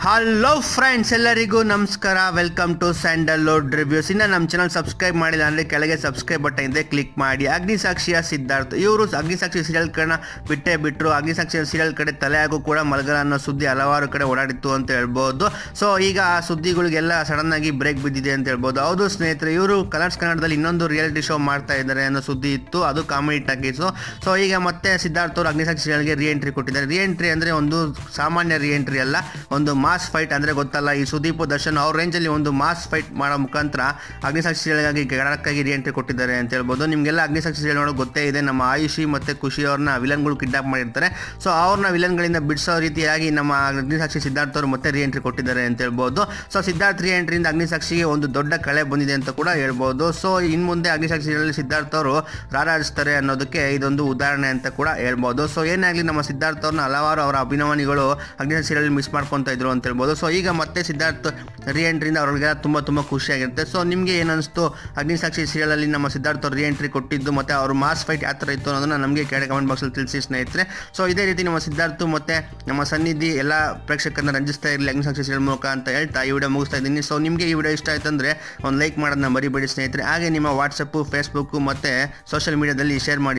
hello friends ಎಲ್ಲರಿಗೂ ನಮಸ್ಕಾರ welcome to Sandalwood reviews ಇನ್ನು ನಮ್ಮ ಚಾನಲ್ ಸಬ್ಸ್ಕ್ರೈಬ್ ಮಾಡಿಲ್ಲ ಅಂದರೆ ಕೆಳಗೆ ಸಬ್ಸ್ಕ್ರೈಬ್ ಬಟನ್ ಇದೆ ಕ್ಲಿಕ್ ಮಾಡಿ ಅಗ್ನಿಸಾಕ್ಷಿಯ ಸಿದ್ಧಾರ್ಥ್ ಇವರು ಅಗ್ನಿಸಾಕ್ಷಿ ಸೀರಿಯಲ್ ಕಡೆ ಬಿಟ್ಟೇ ಬಿಟ್ಟರು ಅಗ್ನಿಸಾಕ್ಷಿ ಸೀರಿಯಲ್ ಕಡೆ ತಲೆ ಹಾಗೂ ಕೂಡ ಮಲಗಲ್ಲ ಅನ್ನೋ ಸುದ್ದಿ ಹಲವಾರು ಕಡೆ ಓಡಾಡಿತ್ತು ಅಂತ ಹೇಳ್ಬೋದು ಸೊ ಈಗ ಆ ಸುದ್ದಿಗಳಿಗೆಲ್ಲ ಸಡನ್ ಆಗಿ ಬ್ರೇಕ್ ಬಿದ್ದಿದೆ ಅಂತ ಹೇಳ್ಬೋದು ಹೌದು ಸ್ನೇಹಿತರೆ ಇವರು ಕಲರ್ಸ್ ಕನ್ನಡದಲ್ಲಿ ಇನ್ನೊಂದು ರಿಯಾಲಿಟಿ ಶೋ ಮಾಡ್ತಾ ಇದ್ದಾರೆ ಅನ್ನೋ ಸುದ್ದಿ ಇತ್ತು ಅದು ಕಾಮಿಡಿ ಟಾಕೀಸು ಸೊ ಈಗ ಮತ್ತೆ ಸಿದ್ಧಾರ್ಥ್ ಅವರು ಅಗ್ನಿಸಾಕ್ಷಿ ಸೀರಿಯಲ್ಗೆ ರಿ ಎಂಟ್ರಿ ಕೊಟ್ಟಿದ್ದಾರೆ ರಿ ಎಂಟ್ರಿ ಅಂದರೆ ಒಂದು ಸಾಮಾನ್ಯ ರಿ ಎಂಟ್ರಿ ಅಲ್ಲ ಒಂದು ಮಾಸ್ ಫೈಟ್ ಅಂದರೆ ಗೊತ್ತಲ್ಲ ಈ ಸುದೀಪ್ ದರ್ಶನ್ ಅವ್ರ ರೇಂಜಲ್ಲಿ ಒಂದು ಮಾಸ್ ಫೈಟ್ ಮಾಡೋ ಮುಖಾಂತರ ಅಗ್ನಿಸಾಕ್ಷಿ ಸೀರಿಯಲ್ಗಾಗಿ ಗಡಕ್ಕಾಗಿ ರಿ ಎಂಟ್ರಿ ಕೊಟ್ಟಿದ್ದಾರೆ ಅಂತ ಹೇಳ್ಬೋದು ನಿಮಗೆಲ್ಲ ಅಗ್ನಿಸಾಕ್ಷಿ ಸೀರಿಯಲ್ ನೋಡೋಕೆ ಗೊತ್ತೇ ಇದೆ ನಮ್ಮ ಆಯುಷಿ ಮತ್ತು ಖುಷಿ ಅವ್ರನ್ನ ವಿಲನ್ಗಳು ಕಿಡ್ನಾಪ್ ಮಾಡಿರ್ತಾರೆ ಸೊ ಅವ್ರನ್ನ ವಿಲನ್ಗಳಿಂದ ಬಿಡಿಸೋ ರೀತಿಯಾಗಿ ನಮ್ಮ ಅಗ್ನಿಸಾಕ್ಷಿ ಸಿದ್ಧಾರ್ಥ್ ಅವರು ಮತ್ತೆ ರಿ ಎಂಟ್ರಿ ಕೊಟ್ಟಿದ್ದಾರೆ ಅಂತ ಹೇಳ್ಬೋದು ಸೊ ಸಿದ್ಧಾರ್ಥ್ ರಿ ಎಂಟ್ರಿಯಿಂದ ಅಗ್ನಿಸಾಕ್ಷಿಗೆ ಒಂದು ದೊಡ್ಡ ಕಳೆ ಬಂದಿದೆ ಅಂತ ಕೂಡ ಹೇಳ್ಬೋದು ಸೊ ಇನ್ನು ಮುಂದೆ ಅಗ್ನಿಸಾಕ್ಷಿ ಸೀರಿಯಲ್ ಸಿದ್ಧಾರ್ಥ್ ಅವರು ರಾರಾಜಿಸ್ತಾರೆ ಅನ್ನೋದಕ್ಕೆ ಇದೊಂದು ಉದಾಹರಣೆ ಅಂತ ಕೂಡ ಹೇಳ್ಬೋದು ಸೊ ಏನಾಗಲಿ ನಮ್ಮ ಸಿದ್ಧಾರ್ಥ್ ಅವ್ರನ್ನ ಹಲವಾರು ಅವರ ಅಭಿಮಾನಿಗಳು ಅಗ್ನಿಸಾಕ್ಷಿ ಸೀರಿಯಲ್ ಮಿಸ್ ಮಾಡ್ಕೊತಾ ಇದ್ರು ಅಂತ ಹೇಳ್ಬೋದು ಸೊ ಈಗ ಮತ್ತೆ ಸಿದ್ಧಾರ್ಥ್ ರಿ ಎಂಟ್ರಿಯಿಂದ ಅವ್ರಿಗೆ ತುಂಬ ತುಂಬ ಖುಷಿಯಾಗಿರುತ್ತೆ ಸೊ ನಿಮಗೆ ಏನನ್ನಿಸ್ತು ಅಗ್ನಿಸಾಕ್ಷಿ ಸೀರಿಯಲಲ್ಲಿ ನಮ್ಮ ಸಿದ್ಧಾರ್ಥ್ ಅವ್ರು ರಿ ಎಂಟ್ರಿ ಕೊಟ್ಟಿದ್ದು ಮತ್ತು ಅವ್ರ ಮಾಸ್ ಫೈಟ್ ಯಾವ ಥರ ಇತ್ತು ಅನ್ನೋದನ್ನ ನಮಗೆ ಕೆಳಗೆ ಕಮೆಂಟ್ ಬಾಕ್ಸಲ್ಲಿ ತಿಳಿಸಿ ಸ್ನೇಹಿತರೆ ಸೊ ಇದೇ ರೀತಿ ನಮ್ಮ ಸಿದ್ಧಾರ್ಥ್ ಮತ್ತು ನಮ್ಮ ಸನ್ನಿಧಿ ಎಲ್ಲ ಪ್ರೇಕ್ಷಕರನ್ನ ರಂಜಿಸ್ತಾ ಇರಲಿ ಅಗ್ನಿಸಾಕ್ಷಿ ಸೀರಿಯಲ್ ಮೂಲಕ ಅಂತ ಹೇಳ್ತಾ ಈ ವಿಡಿಯೋ ಮುಗಿಸ್ತಾ ಇದ್ದೀನಿ ಸೊ ನಿಮಗೆ ಈ ವಿಡಿಯೋ ಇಷ್ಟ ಆಯ್ತು ಅಂದರೆ ಒಂದು ಲೈಕ್ ಮಾಡೋದನ್ನ ಮರಿಬೇಡಿ ಸ್ನೇಹಿತರೆ ಹಾಗೆ ನಿಮ್ಮ ವಾಟ್ಸಪ್ಪು ಫೇಸ್ಬುಕ್ಕು ಮತ್ತು ಸೋಷಿಯಲ್ ಮೀಡಿಯಾದಲ್ಲಿ ಶೇರ್ ಮಾಡಿ